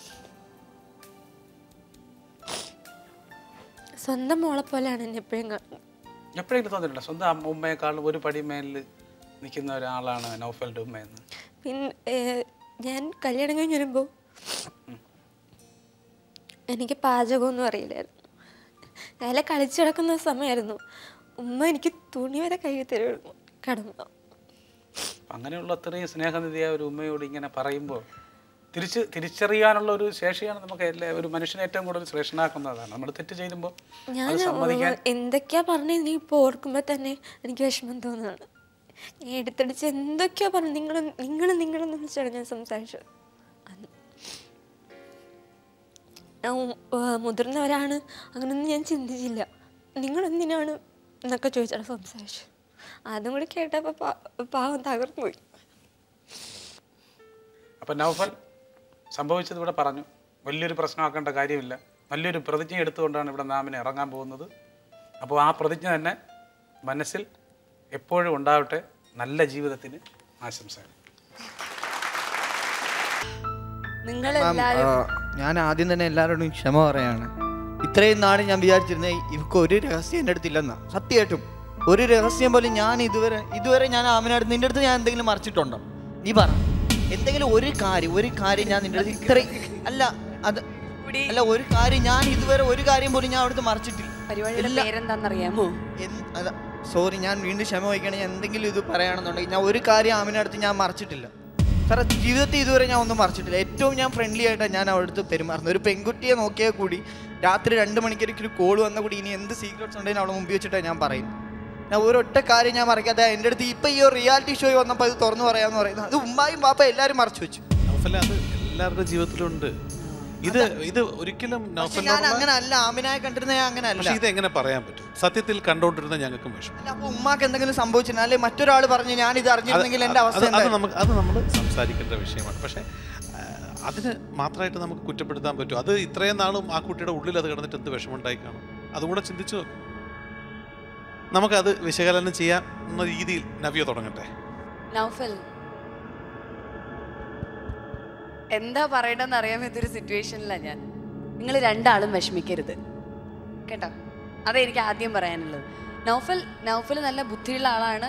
സ്വന്തം മോളെ പോലെയാണ് എന്നെ എപ്പോഴും കാണുന്നത് എപ്പോഴെങ്കിലും തോന്നിയിട്ടുണ്ട് സ്വന്തം അമ്മ ഉമ്മയെക്കാളും ഒരു പടി മേലിൽ നിൽക്കുന്ന ഒരാളാണ് നൗഫലിൻ്റെ ഉമ്മയെന്ന് പിന്നെ ഏഹ്, ഞാൻ കല്യാണം കഴിഞ്ഞ് വരുമ്പോൾ എനിക്ക് പാചകമൊന്നും അറിയില്ലായിരുന്നു നേരെ കളിച്ചു കിടക്കുന്ന സമയമായിരുന്നു ഉമ്മ എനിക്ക് തുണി വരെ കഴുകി തരുമായിരുന്നു കടമ്പ അങ്ങനെയുള്ള അത്രയും സ്നേഹനിധിയായ ഒരു ഉമ്മയോട് ഇങ്ങനെ പറയുമ്പോൾ തിരിച്ച് തിരിച്ചറിയാനുള്ള ഒരു ശേഷിയാണ് നമുക്ക് എല്ലാ ഒരു മനുഷ്യനെ ഏറ്റവും കൂടുതൽ ശ്രേഷ്ഠനാക്കുന്നതാണ് നമ്മൾ തെറ്റ് ചെയ്യുമ്പോൾ ഞാൻ അത് സമ്മതിക്കാൻ എന്തൊക്കെയാ പറഞ്ഞത് നീ ഇപ്പോൾ ഓർക്കുമ്പോൾ തന്നെ എനിക്ക് വിഷമം തോന്നുന്നതാണ് ഞാൻ എടുത്തടിച്ച് എന്തൊക്കെയാ പറഞ്ഞു നിങ്ങൾ നിങ്ങൾ നിങ്ങളെന്ന് വിളിച്ചാണ് ഞാൻ സംസാരിച്ചത് അന്ന് ഞാൻ ഉം, ആ, മുതിർന്നവരാണ് അങ്ങനൊന്നും ഞാൻ ചിന്തിച്ചില്ല നിങ്ങൾ എന്തിനാണ് എന്നൊക്കെ ചോദിച്ചാണ് സംസാരിച്ചത് അതും കൂടി കേട്ടപ്പോൾ പാ- പാവം തകർന്നു പോയി അപ്പം നൗഫൽ സംഭവിച്ചത് ഇവിടെ പറഞ്ഞു വലിയൊരു പ്രശ്നമാക്കേണ്ട കാര്യമില്ല നല്ലൊരു പ്രതിജ്ഞ എടുത്തുകൊണ്ടാണ് ഇവിടെ നാമിനെ ഇറങ്ങാൻ പോകുന്നത് അപ്പോൾ ആ പ്രതിജ്ഞ തന്നെ മനസ്സിൽ എപ്പോഴും ഉണ്ടാവട്ടെ നല്ല ജീവിതത്തിന് ആശംസകൾ നിങ്ങൾ മാം, എല്ലാരും ആ, ഞാൻ ആദ്യം തന്നെ എല്ലാവരോടും ക്ഷമ പറയാണ് ഇത്രയും നാൾ ഞാൻ വിചാരിച്ചിരുന്നത് ഇവർക്ക് ഒരു രഹസ്യം എൻ്റെ അടുത്തില്ലെന്നാ സത്യമായിട്ടും ഒരു രഹസ്യം പോലും ഞാൻ ഇതുവരെ ഇതുവരെ ഞാൻ ആമിനടുത്ത് നിന്റെ അടുത്ത് ഞാൻ എന്തെങ്കിലും മറിച്ചിട്ടുണ്ടോ നീ പറ എന്തെങ്കിലും ഒരു കാര്യം ഒരു കാര്യം ഞാൻ നിന്റെ അടുത്ത് ഇത്രയും അല്ല അത് അല്ല ഒരു കാര്യം ഞാൻ ഇതുവരെ ഒരു കാര്യം പോലും ഞാൻ അവിടുത്തെ മറിച്ചിട്ടില്ല പരിപാടിയുടെ എല്ലാ- പേരെന്താണെന്നറിയാമോ സോറി ഞാൻ വീണ്ടും ക്ഷമ വഹിക്കണമെങ്കിൽ എന്തെങ്കിലും ഇത് പറയുകയാണെന്നുണ്ടെങ്കിൽ ഞാൻ ഒരു കാര്യം ആമിനടുത്ത് ഞാൻ മറിച്ചിട്ടില്ല സാറേ ജീവിതത്തിൽ ഇതുവരെ ഞാൻ ഒന്നും മറിച്ചിട്ടില്ല ഏറ്റവും ഞാൻ ഫ്രണ്ട്ലി ആയിട്ടാണ് ഞാൻ അവിടുത്തെ പെരുമാറുന്നത് ഒരു പെൺകുട്ടിയെ നോക്കിയാൽ കൂടി രാത്രി രണ്ട് മണിക്കൊരിക്കൽ ഒരു കോൾ വന്ന കൂടി ഇനി എന്ത് സീക്രട്സ് ഉണ്ടെങ്കിൽ അവളെ മുമ്പിൽ വെച്ചിട്ടാണ് ഞാൻ പറയുന്നത് ഞാൻ ഒരൊറ്റ കാര്യം ഞാൻ മറിക്കാതെ എൻ്റെ അടുത്ത് ഇപ്പം ഈ ഒരു റിയാലിറ്റി ഷോ വന്നപ്പോൾ അത് തുറന്നു പറയാമെന്ന് പറയുന്നത് അത് ഉമ്മായും പാപ്പ എല്ലാവരും മറച്ചു വെച്ചു നൗഫലെ അത് എല്ലാവരുടെ ജീവിതത്തിലുണ്ട് ഇത് ഇത് ഒരിക്കലും പക്ഷെ നൗഫൽ ഞാൻ അങ്ങനെ അല്ല ആമിനായെ കണ്ടിരുന്ന ഞാൻ അങ്ങനെ അല്ല പക്ഷെ ഇത് എങ്ങനെ പറയാൻ പറ്റും സത്യത്തിൽ കണ്ടോണ്ടിരുന്ന ഞങ്ങൾക്കും വിഷമം അല്ല അപ്പൊ ഉമ്മാക്ക് എന്തെങ്കിലും സംഭവിച്ചില്ല അല്ലെ മറ്റൊരാൾ പറഞ്ഞു ഞാൻ ഇത് അറിഞ്ഞിരുന്നെങ്കിൽ എൻ്റെ അത് അവസ്ഥ അത് എന്തായിരുന്നു? നമുക്ക് അത് നമ്മൾ സംസാരിക്കേണ്ട വിഷയമാണ് പക്ഷേ ആ, അതിന് മാത്രമായിട്ട് നമുക്ക് കുറ്റപ്പെടുത്താൻ പറ്റും അത് ഇത്രയും നാളും ആ കുട്ടിയുടെ ഉള്ളിൽ അത് കിടന്നിട്ട് എന്ത് വിഷമമുണ്ടായി കാണും അതും കൂടെ ചിന്തിച്ചു നോക്കും നമുക്കത് വിശകലനം ചെയ്യാൻ എന്ന രീതിയിൽ നവ്യ തുടങ്ങട്ടെ നൗഫൽ എന്താ പറയണ്ടെന്ന് അറിയാൻ ഇതൊരു സിറ്റുവേഷനിലാണ് ഞാൻ നിങ്ങൾ രണ്ടാളും വിഷമിക്കരുത് കേട്ടോ അതാ എനിക്ക് ആദ്യം പറയാനുള്ളത് നൗഫൽ നൗഫൽ നല്ല ബുദ്ധിയുള്ള ആളാണ്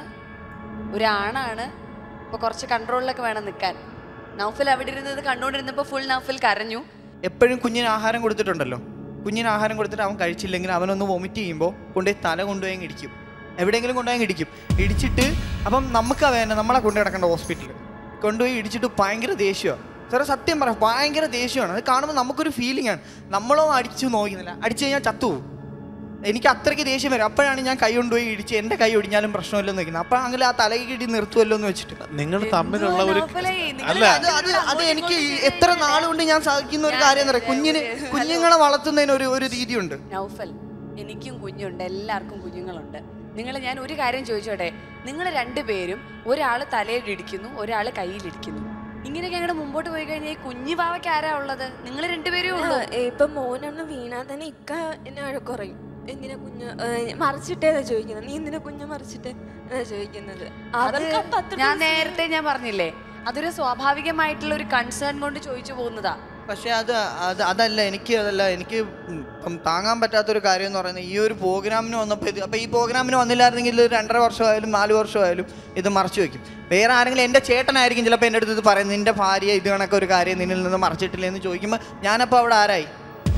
ഒരാണാണ് ഇപ്പോൾ കുറച്ച് കൺട്രോളിലൊക്കെ വേണം നിൽക്കാൻ നൗഫൽ അവിടെ ഇരുന്നത് കണ്ടുകൊണ്ടിരുന്നപ്പോൾ ഫുൾ നൗഫൽ കരഞ്ഞു എപ്പോഴും കുഞ്ഞിന് ആഹാരം കൊടുത്തിട്ടുണ്ടല്ലോ കുഞ്ഞിന് ആഹാരം കൊടുത്തിട്ട് അവൻ കഴിച്ചില്ലെങ്കിൽ അവനൊന്ന് വൊമിറ്റ് ചെയ്യുമ്പോൾ കൊണ്ടുപോയി തല കൊണ്ടുപോയി അങ്ങ് ഇടിക്കും എവിടെയെങ്കിലും കൊണ്ടുപോയി അങ്ങ് ഇടിക്കും ഇടിച്ചിട്ട് അപ്പം നമുക്ക് വേണ്ട നമ്മളെ കൊണ്ടു കിടക്കേണ്ട ഹോസ്പിറ്റലിൽ കൊണ്ടുപോയി ഇടിച്ചിട്ട് ഭയങ്കര ദേഷ്യമാണ് സാറേ സത്യം പറയാം ഭയങ്കര ദേഷ്യമാണ് അത് കാണുമ്പോൾ നമുക്കൊരു ഫീലിംഗ് ആണ് നമ്മളോ അടിച്ചു നോക്കുന്നില്ല അടിച്ചു കഴിഞ്ഞാൽ ചത്തുപോകും എനിക്ക് അത്രയ്ക്ക് ദേഷ്യം വരും അപ്പോഴാണ് ഞാൻ കൈ കൊണ്ടുപോയി ഇടിച്ച് എൻ്റെ കൈ ഒടിഞ്ഞാലും പ്രശ്നമില്ലെന്ന് വെക്കുന്നത് അപ്പം അങ്ങനെ ആ തലകിടി നിർത്തുമല്ലോ എന്ന് വെച്ചിട്ട് നിങ്ങൾ തമ്മിലുള്ള ഒരു നൗഫലേ, നിങ്ങൾ അല്ല അത് അത് അത് എനിക്ക് ഈ എത്ര നാളുകൊണ്ട് ഞാൻ സാധിക്കുന്ന ഒരു കാര്യം പറയാം കുഞ്ഞിന് കുഞ്ഞുങ്ങളെ വളർത്തുന്നതിന് ഒരു ഒരു രീതിയുണ്ട് നൗഫൽ എനിക്കും കുഞ്ഞുണ്ട് എല്ലാവർക്കും കുഞ്ഞുങ്ങളുണ്ട് നിങ്ങൾ ഞാൻ ഒരു കാര്യം ചോദിച്ചോട്ടെ നിങ്ങൾ രണ്ടുപേരും ഒരാൾ തലയിൽ ഇടിക്കുന്നു ഒരാൾ കയ്യിൽ ഇടിക്കുന്നു ഇങ്ങനെയൊക്കെ അങ്ങോട്ട് മുമ്പോട്ട് പോയി കഴിഞ്ഞാൽ ഈ കുഞ്ഞു പാവയ്ക്ക് ആരാ ഉള്ളത് നിങ്ങൾ രണ്ടുപേരും ഉള്ളൂ ഇപ്പൊ മോനൊന്ന് വീണാൽ തന്നെ ഇക്ക എന്നെ വഴക്കുറയും എന്തിനാ കുഞ്ഞ് ഏഹ്, മറിച്ചിട്ടേതാ ചോദിക്കുന്നത് നീ എന്തിനാ കുഞ്ഞ് മറിച്ചിട്ട് എന്നാ ചോദിക്കുന്നത് അത് അവർക്ക് അപ്പൊ അത്ര ഞാൻ നേരത്തെ ഞാൻ പറഞ്ഞില്ലേ അതൊരു സ്വാഭാവികമായിട്ടുള്ള ഒരു കൺസേൺ കൊണ്ട് ചോദിച്ചു പോകുന്നതാ പക്ഷെ അത് അത് അതല്ല എനിക്ക് അതല്ല എനിക്ക് ഉം ഇപ്പം താങ്ങാൻ പറ്റാത്തൊരു കാര്യം എന്ന് പറയുന്നത് ഈ ഒരു പ്രോഗ്രാമിന് വന്നപ്പോൾ ഇത് അപ്പോൾ ഈ പ്രോഗ്രാമിന് വന്നില്ലായിരുന്നെങ്കിൽ ഇത് രണ്ടര വർഷമായാലും നാല് വർഷമായാലും ഇത് മറച്ചു വെക്കും വേറെ ആരെങ്കിലും എൻ്റെ ചേട്ടനായിരിക്കും ചിലപ്പോൾ എൻ്റെ അടുത്ത് ഇത് പറയുന്നത് നിൻ്റെ ഭാര്യ ഇത് കണക്ക് ഒരു കാര്യം നിന്നിൽ നിന്ന് മറച്ചിട്ടില്ല എന്ന് ചോദിക്കുമ്പോൾ ഞാനപ്പോൾ അവിടെ ആരായി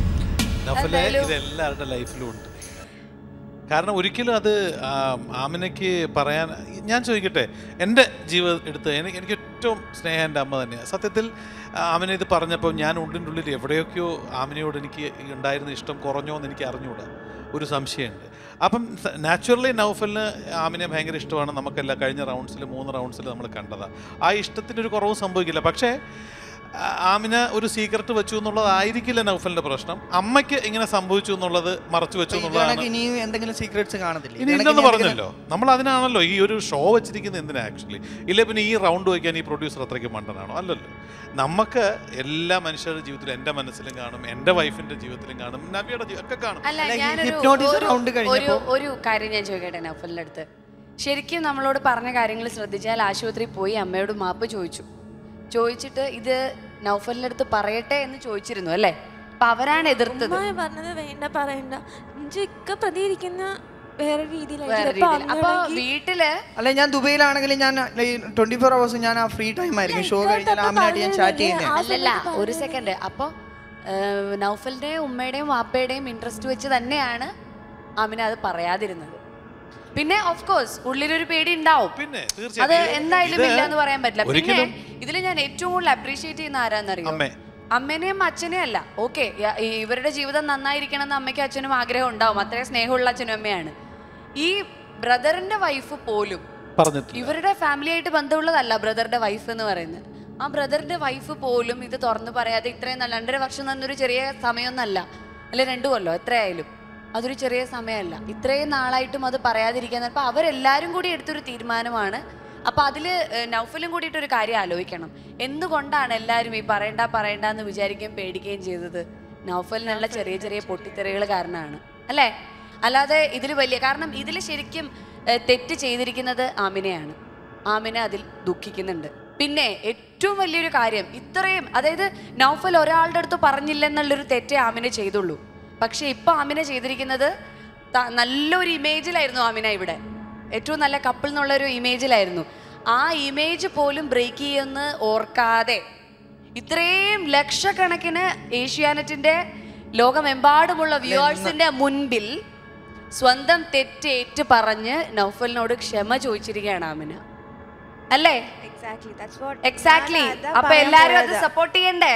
നഫലെ ഇത് എല്ലാവരുടെ ലൈഫിലും ഉണ്ട് കാരണം ഒരിക്കലും അത് ആ, ആമിനയ്ക്ക് പറയാൻ ഞാൻ ചോദിക്കട്ടെ എൻ്റെ ജീവിതം എടുത്ത് എനിക്ക് എനിക്ക് ഏറ്റവും സ്നേഹം എൻ്റെ അമ്മ തന്നെയാണ് സത്യത്തിൽ ആ, ആമിന ഇത് പറഞ്ഞപ്പോൾ ഞാൻ ഉള്ളിൻ്റെ ഉള്ളിൽ എവിടെയൊക്കെയോ ആമിനയോട് എനിക്ക് ഉണ്ടായിരുന്ന ഇഷ്ടം കുറഞ്ഞോ എന്ന് എനിക്ക് അറിഞ്ഞുകൂടാ ഒരു സംശയമുണ്ട് അപ്പം നാച്ചുറലി നൗഫലിന് ആമിനെ ഭയങ്കര ഇഷ്ടമാണ് നമുക്കെല്ലാം കഴിഞ്ഞ റൗണ്ട്സിൽ മൂന്ന് റൗണ്ട്സിൽ നമ്മൾ കണ്ടതാണ് ആ ഇഷ്ടത്തിനൊരു കുറവും സംഭവിക്കില്ല പക്ഷേ ആ, ആമിന ഒരു സീക്രട്ട് വെച്ചു എന്നുള്ളതായിരിക്കില്ല നൗഫലിന്റെ പ്രശ്നം അമ്മയ്ക്ക് ഇങ്ങനെ സംഭവിച്ചു എന്നുള്ളത് മറച്ചു വെച്ചു ഇത് എന്നുള്ളതാണ് കണക്ക് ഇനിയും എന്തെങ്കിലും സീക്രട്സ് കാണത്തില്ല ഇനി ഇല്ലെന്ന് പറഞ്ഞല്ലോ നമ്മൾ അതിനാണല്ലോ ഈ ഒരു ഷോ വെച്ചിരിക്കുന്നത് എന്തിനാ ആക്ച്വലി ഇല്ല പിന്നെ ഈ റൗണ്ട് വയ്ക്കാൻ ഈ പ്രൊഡ്യൂസർ അത്രയ്ക്ക് മണ്ടനാണോ അല്ലല്ലോ നമുക്ക് എല്ലാ മനുഷ്യരുടെ ജീവിതത്തിലും എൻ്റെ മനസ്സിലും കാണും എൻ്റെ വൈഫിന്റെ ജീവിതത്തിലും കാണും നബിയുടെ ജീ- ഒക്കെ കാണും അല്ല അല്ല, ഈ ഞാനൊരു hypnotism ഒരു- round ഒരു കഴിഞ്ഞപ്പോ- ഒരു കാര്യം ഞാൻ ചോദിക്കട്ടെ നൗഫലിന്റെ അടുത്ത് ശരിക്കും നമ്മളോട് പറഞ്ഞ കാര്യങ്ങൾ ശ്രദ്ധിച്ചാൽ ആശുപത്രിയിൽ പോയി അമ്മയോട് മാപ്പ് ചോദിച്ചു ചോദിച്ചിട്ട് ഇത് നൗഫലിന്റെ അടുത്ത് പറയട്ടെ എന്ന് ചോദിച്ചിരുന്നു അല്ലേ അപ്പൊ അവരാണ് എതിർത്തത് ഉമ്മ പറഞ്ഞത് വേണ്ട പറയണ്ട എന്നുവെച്ചാ ഇക്ക പ്രതികരിക്കുന്ന വേറെ വേറെ രീതിയിലായിരിക്കും രീതിയിൽ ഇപ്പൊ അപ്പൊ അമ്മയാണെങ്കി- വീട്ടില് അല്ല ഞാൻ ദുബൈയിലാണെങ്കിൽ ഞാൻ ട്വന്റി ഫോർ അവേഴ്സ് ഞാൻ ആ ഫ്രീ ടൈം ആയിരിക്കും ഷോ കഴിഞ്ഞാൽ ആമിനായിട്ട് ഞാൻ ചാറ്റ് ചെയ്യുന്നത് അല്ലല്ല ഒരു സെക്കൻഡ് അപ്പൊ ഏഹ്, നൗഫലിന്റെയും ഉമ്മയുടെയും വാപ്പയുടെയും ഇൻട്രസ്റ്റ് വെച്ച് തന്നെയാണ് ആമിന അത് പറയാതിരുന്നത് പിന്നെ ഓഫ് കോഴ്സ് ഉള്ളിലൊരു പേടി ഉണ്ടാവും പിന്നെ അത് തീർച്ചയായും എന്തായാലും ഇത് ഇല്ല എന്ന് പറയാൻ പറ്റില്ല പിന്നെ ഒരിക്കലും ഇതിൽ ഞാൻ ഏറ്റവും കൂടുതൽ അപ്രീഷിയേറ്റ് ചെയ്യുന്ന ആരാന്നറിയോ അമ്മേ. അമ്മേനെയും അച്ഛനെയും അല്ല ഓക്കെ ഇവരുടെ ജീവിതം നന്നായിരിക്കണം എന്ന് അമ്മയ്ക്കും അച്ഛനും ആഗ്രഹം ഉണ്ടാവും അത്രയും സ്നേഹമുള്ള അച്ഛനും അമ്മയാണ് ഈ ബ്രദറിന്റെ വൈഫ് പോലും പറഞ്ഞിട്ടില്ല ഇവരുടെ ഫാമിലി ആയിട്ട് ബന്ധമുള്ളതല്ല ബ്രദറിന്റെ വൈഫ് എന്ന് പറയുന്നത് ആ ബ്രദറിന്റെ വൈഫ് പോലും ഇത് തുറന്നു പറയാതെ ഇത്രയും നല്ല രണ്ടര വർഷം എന്നൊരു ചെറിയ സമയമൊന്നല്ല അല്ലെ രണ്ടു കൊല്ലോ എത്രയായാലും അതൊരു ചെറിയ സമയമല്ല ഇത്രയും നാളായിട്ടും അത് പറയാതിരിക്കാൻ അപ്പൊ അവരെല്ലാരും കൂടി എടുത്തൊരു തീരുമാനമാണ് അപ്പൊ അതില് ഏഹ്, നൗഫലും കൂടിയിട്ട് ഒരു കാര്യം ആലോചിക്കണം എന്തുകൊണ്ടാണ് എല്ലാവരും ഈ പറയണ്ട പറയണ്ട എന്ന് വിചാരിക്കുകയും പേടിക്കുകയും ചെയ്തത് നൗഫലിനുള്ള ചെറിയ ചെറിയ പൊട്ടിത്തെറികൾ കാരണമാണ് അല്ലേ അല്ലാതെ ഇതിൽ വലിയ കാരണം ഇതിൽ ശരിക്കും ഏഹ്, തെറ്റ് ചെയ്തിരിക്കുന്നത് ആമിനെയാണ് ആമിന അതിൽ ദുഃഖിക്കുന്നുണ്ട് പിന്നെ ഏറ്റവും വലിയൊരു കാര്യം ഇത്രയും അതായത് നൗഫൽ ഒരാളുടെ അടുത്ത് പറഞ്ഞില്ലെന്നുള്ളൊരു തെറ്റേ ആമിന ചെയ്തുള്ളൂ പക്ഷെ ഇപ്പൊ ആമിന ചെയ്തിരിക്കുന്നത് ത- നല്ലൊരു ഇമേജിലായിരുന്നു ആമിന ഇവിടെ ഏറ്റവും നല്ല കപ്പിൾ എന്നുള്ളൊരു ഇമേജിലായിരുന്നു ആ ഇമേജ് പോലും ബ്രേക്ക് ചെയ്യുമെന്ന് ഓർക്കാതെ ഇത്രയും ലക്ഷക്കണക്കിന് ഏഷ്യാനെറ്റിന്റെ ലോകമെമ്പാടുമുള്ള വ്യൂവേഴ്സിന്റെ മുൻപിൽ സ്വന്തം തെറ്റ് ഏറ്റു പറഞ്ഞ് നൗഫലിനോട് ക്ഷമ ചോദിച്ചിരിക്കുകയാണ് ആമിന അല്ലേ എക്സാക്ട്ലി ദാറ്റ്സ് വാട്ട് എക്സാക്ട്ലി അപ്പൊ എല്ലാരും അത് സപ്പോർട്ട് ചെയ്യണ്ടേ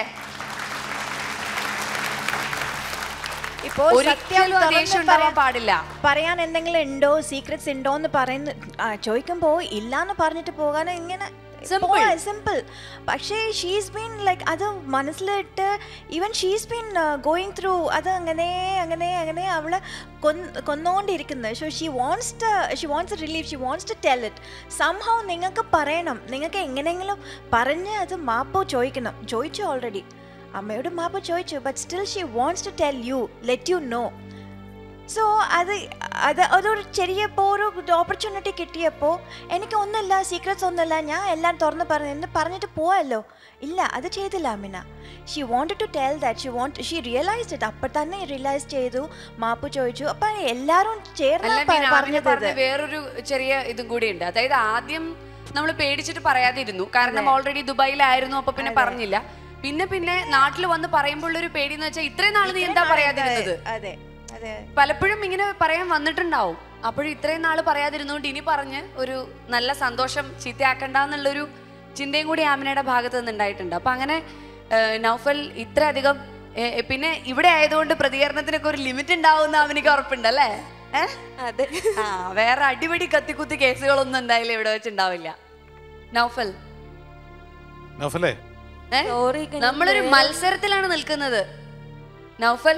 ഇപ്പോൾ സത്യം ഒരിക്കലും ആ തുറന്ന് ദേഷ്യം ഉണ്ടാവാൻ പറയാൻ- പാടില്ല പറയാൻ എന്തെങ്കിലും ഉണ്ടോ സീക്രറ്റ്സ് ഉണ്ടോ എന്ന് പറയുന്ന ആ, ചോദിക്കുമ്പോ ഇല്ലാന്ന് പറഞ്ഞിട്ട് പോകാൻ ഇങ്ങനെ Simple. സിമ്പിൾ പക്ഷേ ഷീസ് ബീൻ ലൈക്ക് അത് മനസ്സിലിട്ട് even she's been going through അത് അങ്ങനെ അങ്ങനെ അങ്ങനെ അവളെ കൊന്ന് കൊന്നുകൊണ്ടിരിക്കുന്നത് so she wants to she wants relief she wants to tell it somehow നിങ്ങൾക്ക് പറയണം നിങ്ങൾക്ക് എങ്ങനെയെങ്കിലും പറഞ്ഞ് അത് മാപ്പോ ചോദിക്കണം ചോദിച്ചു ഓൾറെഡി അമ്മയോട് മാപ്പ് ചോദിച്ചു but still she wants to tell you let you know so അത് അത് അതൊരു ചെറിയ ഇപ്പോൾ ഒരു ഓപ്പർച്യൂണിറ്റി കിട്ടിയപ്പോൾ എനിക്ക് ഒന്നുമില്ല സീക്രറ്റ്സ് ഒന്നുമില്ല ഞാൻ എല്ലാം തുറന്ന് പറഞ്ഞു എന്ന് പറഞ്ഞിട്ട് പോവല്ലോ ഇല്ല അത് ചെയ്തില്ല Amina she wanted to tell that she want she realized it അപ്പം തന്നെ റിയലൈസ് ചെയ്തു മാപ്പ് ചോദിച്ചു അപ്പം എല്ലാവരും അല്ല ചേർന്ന് മീന, ആമിന പറഞ്ഞത് പറഞ്ഞ വേറൊരു ചെറിയ ഇതും കൂടി ഉണ്ട് അതായത് ആദ്യം നമ്മൾ പേടിച്ചിട്ട് പറയാതിരുന്നു കാരണം ഓൾറെഡി ദുബായിലായിരുന്നു അപ്പൊ പിന്നെ പറഞ്ഞില്ല പിന്നെ പിന്നെ നാട്ടിൽ വന്ന് പറയുമ്പോൾ ഒരു പേടി എന്ന് വെച്ചാൽ ഇത്രയും നാൾ നീ എന്താ പറയാതിരുന്നത് അതെ അതെ പലപ്പോഴും ഇങ്ങനെ പറയാൻ വന്നിട്ടുണ്ടാവും അപ്പോഴും ഇത്രയും നാൾ പറയാതിരുന്നുകൊണ്ട് ഇനി പറഞ്ഞ് ഒരു നല്ല സന്തോഷം ചീത്തയാക്കണ്ട എന്നുള്ളൊരു ചിന്തയും കൂടി ആമിനയുടെ ഭാഗത്ത് നിന്ന് ഉണ്ടായിട്ടുണ്ട് അപ്പൊ അങ്ങനെ ഏഹ്, നൗഫൽ ഇത്രയധികം ഏഹ്, പിന്നെ ഇവിടെ ആയതുകൊണ്ട് പ്രതികരണത്തിനൊക്കെ ഒരു ലിമിറ്റ് ഉണ്ടാവുന്ന ആമിനിക്ക് ഉറപ്പുണ്ടല്ലേ ഏഹ്? അതെ ആ വേറെ അടിപിടി കത്തിക്കുത്തി കേസുകളൊന്നും എന്തായാലും ഇവിടെ വെച്ചുണ്ടാവില്ല നൗഫൽ നൗഫലേ ഏ? Sorry, ഞാൻ നമ്മളൊരു മത്സരത്തിലാണ് നിൽക്കുന്നത് നൗഫൽ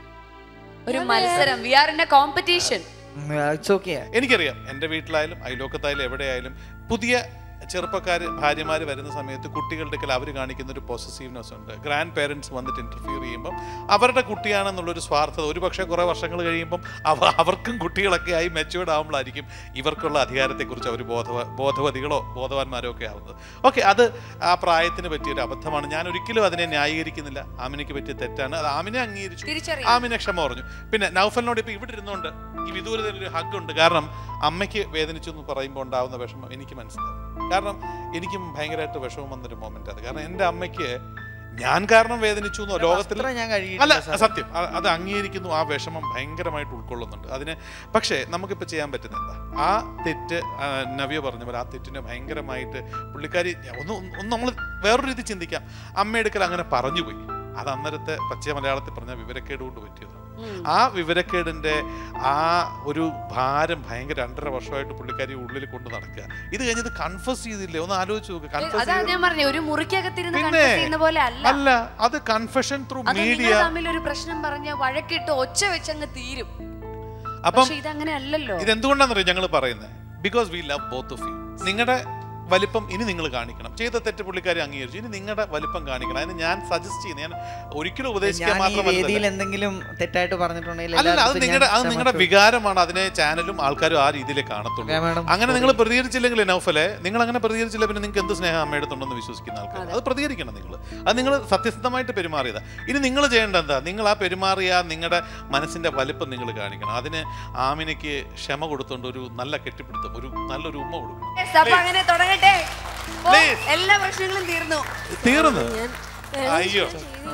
ഒരു മത്സരം we are in a competition it's okay എനിക്കറിയാം എൻ്റെ വീട്ടിലായാലും അയലോക്കത്തായാലും എവിടെയായാലും പുതിയ ചെറുപ്പക്കാർ ഭാര്യമാർ വരുന്ന സമയത്ത് കുട്ടികളുടെ അടുക്കൽ അവർ കാണിക്കുന്ന ഒരു പോസസീവ്നെസ് ഉണ്ട് ഗ്രാൻഡ് പേരൻസ് വന്നിട്ട് ഇൻ്റർഫിയർ ചെയ്യുമ്പം അവരുടെ കുട്ടിയാണെന്നുള്ളൊരു സ്വാർത്ഥത ഒരു പക്ഷേ കുറേ വർഷങ്ങൾ കഴിയുമ്പം അവ അവർക്കും കുട്ടികളൊക്കെ ആയി മെച്ചുവേർഡ് ആകുമ്പോഴായിരിക്കും ഇവർക്കുള്ള അധികാരത്തെക്കുറിച്ച് അവർ ബോധവ ബോധവതികളോ ബോധവാന്മാരോ ഒക്കെ ആവുന്നത് ഓക്കെ അത് ആ പ്രായത്തിന് പറ്റിയൊരു അബദ്ധമാണ് ഞാൻ ഒരിക്കലും അതിനെ ന്യായീകരിക്കുന്നില്ല ആമിനയ്ക്ക് പറ്റിയ തെറ്റാണ് അത് ആമിനെ അംഗീകരിച്ചു തിരിച്ചറിയാം. ആമിനെ ക്ഷമ പറഞ്ഞു പിന്നെ നൗഫലിനോട് ഇപ്പൊ ഇവിടെ ഇരുന്നുകൊണ്ട് ഈ വിദൂരതയിൽ ഒരു ഹഗ് ഉണ്ട് കാരണം അമ്മയ്ക്ക് വേദനിച്ചു എന്ന് പറയുമ്പോൾ ഉണ്ടാവുന്ന വിഷമം എനിക്ക് മനസ്സിലാവും കാരണം എനിക്കും ഭയങ്കരമായിട്ട് വിഷമം വന്നൊരു മൊമെന്റ് അത് കാരണം എൻ്റെ അമ്മയ്ക്ക് ഞാൻ കാരണം വേദനിച്ചു എന്നോ ലോകത്തിൽ വസ്ത്രം ഞാൻ അല്ല കഴുകിയിട്ടില്ല സാർ. സത്യം അ- അത് അംഗീകരിക്കുന്നു ആ വിഷമം ഭയങ്കരമായിട്ട് ഉൾക്കൊള്ളുന്നുണ്ട് അതിന് പക്ഷേ നമുക്കിപ്പോൾ ചെയ്യാൻ പറ്റുന്ന എന്താ ആ തെറ്റ് ആ, നവ്യ പറഞ്ഞ പോലെ ആ തെറ്റിനെ ഭയങ്കരമായിട്ട് പുള്ളിക്കാരി ഒന്ന് ഒന്ന് നമ്മൾ വേറൊരു രീതി ചിന്തിക്കാം അമ്മയെടുക്കൽ അങ്ങനെ പറഞ്ഞുപോയി അത് അന്നേരത്തെ പച്ച മലയാളത്തിൽ പറഞ്ഞ വിവരക്കേട് കൊണ്ട് പറ്റിയതാണ് ആ വിവരക്കേടിന്റെ ആ ഒരു ഭാരം ഭയങ്കര രണ്ടര വർഷമായിട്ട് പുള്ളിക്കാരി ഉള്ളിൽ കൊണ്ട് നടക്കുക ഇത് കഴിഞ്ഞത് കൺഫസ് ചെയ്തില്ലേ ഒന്ന് ആലോചിച്ച് നോക്ക് കൺഫസ് അതാണ് ഞാൻ പറഞ്ഞു ഒരു മുറിക്കകത്തിരുന്ന് പിന്നെ കൺഫ്യൂസ് ചെയ്യുന്ന പോലെ അല്ല അല്ല അത് കൺഫെഷൻ ത്രൂ അത് മീഡിയ നിങ്ങൾ തമ്മിൽ ഒരു പ്രശ്നം പറഞ്ഞ് വഴക്കിട്ട് ഒച്ച വെച്ചങ്ങ് തീരും അപ്പം പക്ഷെ ഇതങ്ങനെ അല്ലല്ലോ ഇതെന്തുകൊണ്ടാണെന്നറിയോ ഞങ്ങൾ പറയുന്നത് because we love both of you നിങ്ങളുടെ വലിപ്പം ഇനി നിങ്ങൾ കാണിക്കണം ചെയ്ത തെറ്റ് പുള്ളിക്കാരി അംഗീകരിച്ചു ഇനി നിങ്ങളുടെ വലിപ്പം കാണിക്കണം അതിന് ഞാൻ സജസ്റ്റ് ചെയ്യുന്നത് ഞാൻ ഒരിക്കലും ഉപദേശിക്കാൻ ഞാൻ ഈ മാത്രമല്ല വേദിയിൽ എന്തെങ്കിലും തെറ്റായിട്ട് പറഞ്ഞിട്ടുണ്ടെങ്കിൽ അല്ല അത് എല്ലായിടത്തും നിങ്ങളുടെ ഞാൻ അത് നിങ്ങളുടെ ക്ഷമ വികാരമാണ് അതിനെ ചാനലും ആൾക്കാരും ആ രീതിയിലേ കാണത്തുള്ളൂ Okay, madam. അങ്ങനെ നിങ്ങൾ പ്രതികരിച്ചില്ലെങ്കിൽ നൗഫലെ നിങ്ങൾ അങ്ങനെ പ്രതികരിച്ചില്ല പിന്നെ നിങ്ങൾക്ക് എന്ത് സ്നേഹം അമ്മയെടുത്തുണ്ടെന്ന് വിശ്വസിക്കുന്ന ആൾക്കാർ അത് പ്രതികരിക്കണം നിങ്ങൾ അത് നിങ്ങൾ സത്യസന്ധമായിട്ട് പെരുമാറിയതാ ഇനി നിങ്ങൾ ചെയ്യേണ്ട എന്താ നിങ്ങൾ ആ പെരുമാറിയ നിങ്ങളുടെ മനസ്സിന്റെ വലിപ്പം നിങ്ങൾ കാണിക്കണം അതിന് ആമിനയ്ക്ക് ക്ഷമ കൊടുത്തുകൊണ്ട് ഒരു നല്ല കെട്ടിപ്പിടുത്തം ഒരു നല്ലൊരു ഉമ്മ കൊടുക്കണം Yes, അപ്പൊ അങ്ങനെ തുടങ്ങട്ടെ ഓ, Please. എല്ലാ പ്രശ്നങ്ങളും തീർന്നു തീർന്നു ഞാൻ അയ്യോ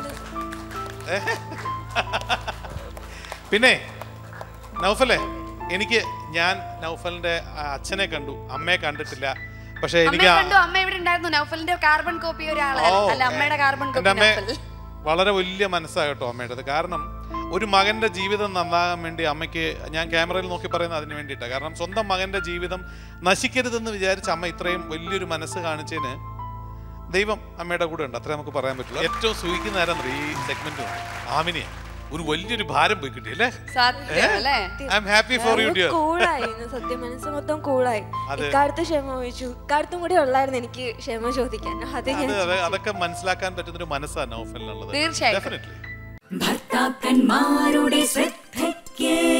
പിന്നെ നൗഫലെ എനിക്ക് ഞാൻ നൗഫലിന്റെ ആ, അച്ഛനെ കണ്ടു അമ്മയെ കണ്ടിട്ടില്ല പക്ഷെ അമ്മയെ എനിക്ക് ആ- കണ്ടു അമ്മ ഇവിടെ ഉണ്ടായിരുന്നു നൗഫലിന്റെ കാർബൺ കോപ്പി ഒരാളെ ഓ, അല്ല അമ്മയുടെ കാർബൺ എൻ്റെ കോപ്പി അമ്മ നൗഫൽ വളരെ വലിയ മനസ്സായിട്ടോ അമ്മയുടേത് കാരണം ഒരു മകന്റെ ജീവിതം നന്നാകാൻ വേണ്ടി അമ്മയ്ക്ക് ഞാൻ ക്യാമറയിൽ നോക്കി പറയുന്നത് അതിന് വേണ്ടിയിട്ടാണ് കാരണം സ്വന്തം മകന്റെ ജീവിതം നശിക്കരുതെന്ന് വിചാരിച്ച അമ്മ ഇത്രയും വലിയൊരു മനസ്സ് കാണിച്ചതിന് ദൈവം അമ്മയുടെ കൂടെ ഉണ്ട് അത്രേ നമുക്ക് പറയാൻ പറ്റുള്ളൂ ഏറ്റവും സൂഹിക്കുന്ന ആരാന്ന് ഈ സെഗ്മെന്റ് ആമിനിയ ഒരു വലിയൊരു ഭാരം പോയി കിട്ടി അല്ലേ സത്യം അല്ലേ I'm happy for you dear കൂളായി സത്യം മനസ്സ് മൊത്തം കൂളായി അതെ. ഇക്കാലത്ത് ക്ഷമ ചോദിച്ചു ഇക്കാലത്തും കൂടി ഉള്ളായിരുന്നു എനിക്ക് ക്ഷമ ചോദിക്കാൻ അത് ഞാൻ അത് അത് അതൊക്കെ മനസ്സിലാക്കാൻ പറ്റുന്ന ഒരു മനസ്സാണ് നൗഫലിനുള്ളത് തീർച്ചയായിട്ടും. ഡെഫിനറ്റ്ലി ഭർത്താക്കന്മാരുടെ ശ്രദ്ധയ്ക്ക്